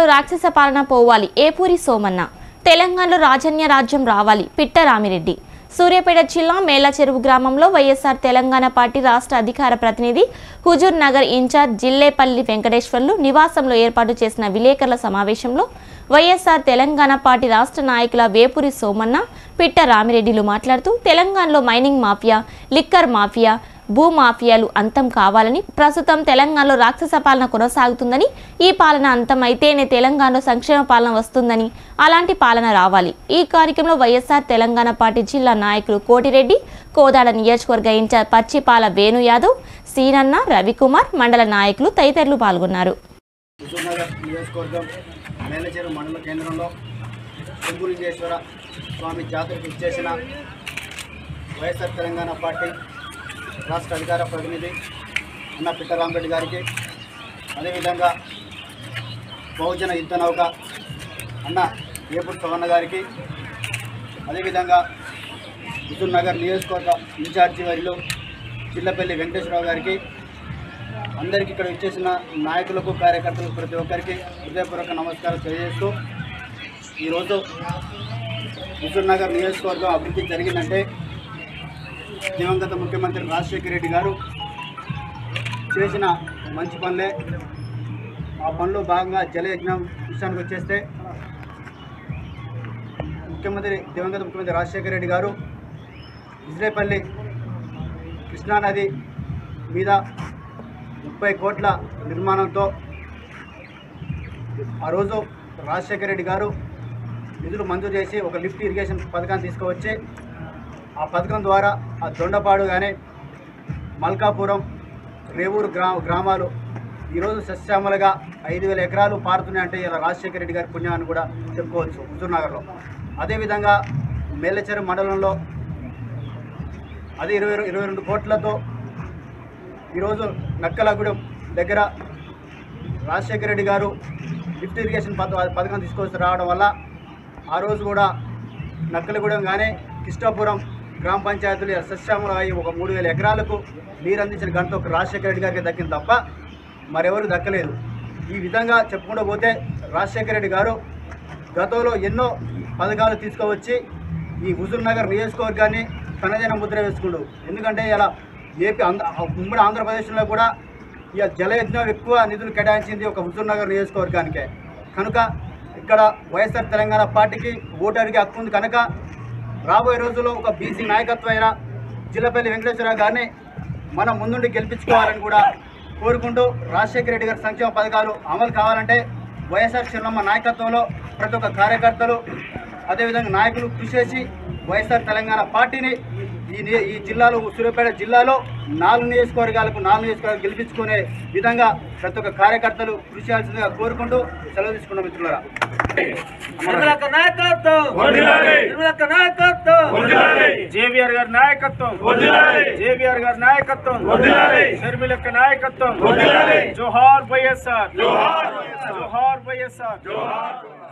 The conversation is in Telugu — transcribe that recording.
రాక్షస పాలన పోవాలి ఏపూరి సోమన్న తెలంగాణలో రాజన్య రాజ్యం రావాలి పిట్ట రామిరెడ్డి సూర్యాపేట జిల్లా మేళ్ల చెరువు గ్రామంలో వైఎస్ఆర్ తెలంగాణ పార్టీ రాష్ట్ర అధికార ప్రతినిధి హుజూర్ నగర్ ఇన్ఛార్జ్ జిల్లేపల్లి వెంకటేశ్వర్లు నివాసంలో ఏర్పాటు చేసిన విలేకరుల సమావేశంలో వైఎస్ఆర్ తెలంగాణ పార్టీ రాష్ట్ర నాయకుల వేపూరి సోమన్న పిట్ట రామిరెడ్డిలు మాట్లాడుతూ తెలంగాణలో మైనింగ్ మాఫియా లిక్కర్ మాఫియా భూ మాఫియాలు అంతం కావాలని ప్రస్తుతం తెలంగాణలో రాక్షస పాలన కొనసాగుతుందని ఈ పాలన అంతమైతేనే తెలంగాణలో సంక్షేమ పాలన వస్తుందని అలాంటి పాలన రావాలి ఈ కార్యక్రమంలో వైఎస్ఆర్ తెలంగాణ పార్టీ జిల్లా నాయకులు కోటిరెడ్డి కోదాడ నియోజకవర్గ ఇన్ఛార్జ్ పచ్చిపాల వేణు యాదవ్ సీనన్న రవికుమార్ మండల నాయకులు తదితరులు పాల్గొన్నారు హుజూర్నగర్ నియోజకవర్గం మేలచేరు మండల కేంద్రంలో కుంభులింగేశ్వర స్వామి జాతరకు ఇచ్చేసిన వైఎస్ఆర్ తెలంగాణ పార్టీ రాష్ట్ర అధికార ప్రతినిధి అన్న పిట్టరామరెడ్డి గారికి అదేవిధంగా బహుజన యుద్ధ నౌక అన్న ఏపూర్ సవన్న గారికి అదేవిధంగా హుజూర్ నగర్ నియోజకవర్గ ఇన్ఛార్జి వారిలో చిల్లపల్లి వెంకటేశ్వరరావు గారికి అందరికీ ఇక్కడ వచ్చేసిన నాయకులకు కార్యకర్తలకు ప్రతి ఒక్కరికి హృదయపూర్వక నమస్కారం తెలియజేస్తూ ఈరోజు హుజూర్ నగర్ నియోజకవర్గం అభివృద్ధి జరిగిందంటే దివంగత ముఖ్యమంత్రి రాజశేఖర రెడ్డి గారు చేసిన మంచి పనులే ఆ పనిలో భాగంగా జలయజ్ఞం విషయానికి వచ్చేస్తే ముఖ్యమంత్రి దివంగత ముఖ్యమంత్రి రాజశేఖర రెడ్డి గారు ఇజ్రేపల్లి కృష్ణానది మీద ముప్పై కోట్ల నిర్మాణంతో ఆ రోజు రాజశేఖర రెడ్డి గారు నిధులు మంజూరు చేసి ఒక లిఫ్ట్ ఇరిగేషన్ పథకాన్ని తీసుకువచ్చి ఆ పథకం ద్వారా ఆ దొండపాడు కానీ మల్కాపురం రేవూరు గ్రా గ్రామాలు ఈరోజు సస్యామలుగా ఐదు వేల ఎకరాలు పారుతున్నాయంటే ఇలా రాజశేఖర రెడ్డి గారి పుణ్యాన్ని కూడా చెప్పుకోవచ్చు హుజూర్నగర్లో అదేవిధంగా మేలచెరు మండలంలో అది ఇరవై ఇరవై రెండు కోట్లతో ఈరోజు నక్కలగూడెం దగ్గర రాజశేఖర రెడ్డి గారు లిఫ్ట్ ఇరిగేషన్ పథ పథకం తీసుకొచ్చి రావడం వల్ల ఆ రోజు కూడా నక్కలగూడెం కానీ కిష్టాపురం గ్రామ పంచాయతీలు సస్యాములు అయ్యి ఒక మూడు వేల ఎకరాలకు నీరు అందించిన గంట ఒక రాజశేఖర రెడ్డి గారికి దక్కింది తప్ప మరెవరు దక్కలేదు ఈ విధంగా చెప్పుకుంటూ పోతే రాజశేఖర రెడ్డి గారు గతంలో ఎన్నో పథకాలు తీసుకువచ్చి ఈ హుజూర్ నగర్ నియోజకవర్గాన్ని తనదైన ముద్ర వేసుకుండు ఎందుకంటే ఇలా ఏపీ ఆంధ్ర ఉమ్మడి ఆంధ్రప్రదేశ్లో కూడా ఇక జలయజ్ఞం ఎక్కువ నిధులు కేటాయించింది ఒక హుజూర్ నగర్ నియోజకవర్గానికే కనుక ఇక్కడ వైఎస్ఆర్ తెలంగాణ పార్టీకి ఓటరికి హక్కు ఉంది కనుక రాబోయే రోజుల్లో ఒక బీసీ నాయకత్వమైన జిల్లపల్లి వెంకటేశ్వరరావు గారిని మనం ముందుండి గెలిపించుకోవాలని కూడా కోరుకుంటూ రాజశేఖర రెడ్డి గారి సంక్షేమ పథకాలు అమలు కావాలంటే వైఎస్ఆర్ చిన్నమ్మ నాయకత్వంలో ప్రతి ఒక్క కార్యకర్తలు అదేవిధంగా నాయకులు కృషి చేసి వైఎస్ఆర్ తెలంగాణ పార్టీని ఈ ని- ఈ జిల్లాలో సూర్యాపేట జిల్లాలో నాలుగు నియోజకవర్గాలకు నాలుగు నియోజకవర్గాలు గెలిపించుకునే విధంగా ప్రతి ఒక్క కార్యకర్తలు కృషి చేయాల్సిందిగా కోరుకుంటూ సెలవు తీసుకున్న మిత్రులారా నిర్మలక్క నాయకత్వం నిర్మలక్క నాయకత్వం జేవిఆర్ గారి నాయకత్వం జేవిఆర్ గారి నాయకత్వం షర్మిలక్క నాయకత్వం జోహార్ వైఎస్ఆర్ జోహార్ వైఎస్ఆర్